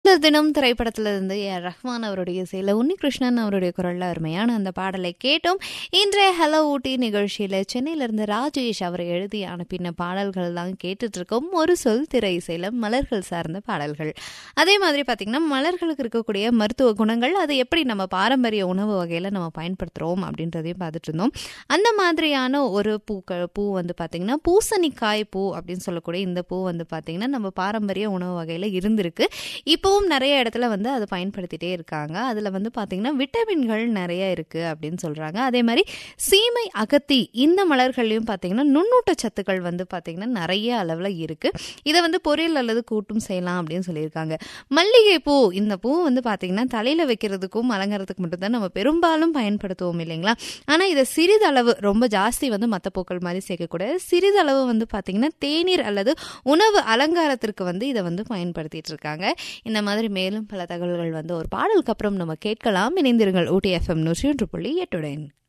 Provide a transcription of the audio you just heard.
plus தினம் திரைப்படத்துல இருந்து ஏ ஆர் ரஹ்மான் அவருடைய இசையில் உன்னிகிருஷ்ணன் அவருடைய குரல்ல அருமையான அந்த பாடலை கேட்டோம் இன்றைய ஹலோ ஊட்டி நிகழ்ச்சியில சென்னையிலிருந்து ராஜேஷ் அவர் எழுதி அனுப்பின பாடல்கள் தான் கேட்டுட்டு இருக்கோம் ஒரு சொல் திரை இசையில மலர்கள் சார்ந்த பாடல்கள் அதே மாதிரி பார்த்தீங்கன்னா மலர்களுக்கு இருக்கக்கூடிய மருத்துவ குணங்கள் அதை எப்படி நம்ம பாரம்பரிய உணவு வகையில் நம்ம பயன்படுத்துகிறோம் அப்படின்றதையும் பார்த்துட்டு இருந்தோம் அந்த மாதிரியான ஒரு பூக்கள் பூ வந்து பார்த்தீங்கன்னா பூசணிக்காய் பூ அப்படின்னு சொல்லக்கூடிய இந்த பூ வந்து பார்த்தீங்கன்னா நம்ம பாரம்பரிய உணவு வகையில் இருந்திருக்கு இப்போவும் நிறைய இடத்துல வந்து அதை பயன்படுத்திட்டே இருக்காங்க அதில் வந்து பார்த்தீங்கன்னா விட்டமின்கள் நிறைய இருக்குது அப்படின்னு சொல்கிறாங்க அதே மாதிரி சீமை அகத்தி இந்த மலர்கள்லையும் பார்த்தீங்கன்னா நுண்ணூட்ட சத்துக்கள் வந்து பார்த்தீங்கன்னா நிறைய அளவில் இருக்குது இதை வந்து பொரியல் அல்லது கூட்டும் செய்யலாம் அப்படின்னு சொல்லியிருக்காங்க மல்லிகை பூ இந்த பூ வந்து பார்த்தீங்கன்னா தலையில் வைக்கிறதுக்கும் அலங்காரத்துக்கு மட்டும்தான் நம்ம பெரும்பாலும் பயன்படுத்துவோம் இல்லைங்களா ஆனால் இதை சிறிதளவு ரொம்ப ஜாஸ்தி வந்து மற்ற பூக்கள் மாதிரி சேர்க்கக்கூடாது சிறிதளவு வந்து பார்த்தீங்கன்னா தேநீர் அல்லது உணவு அலங்காரத்திற்கு வந்து இதை வந்து பயன்படுத்திட்டு இருக்காங்க இந்த மாதிரி மேலும் பல தகவல்கள் வந்து ஒரு பாடலுக்கு அப்புறம் நம்ம கேட்கலாம் இணைந்திருங்கள் ஊட்டி எஃப்எம் நூற்றி ஒன்று புள்ளி எட்டுடன்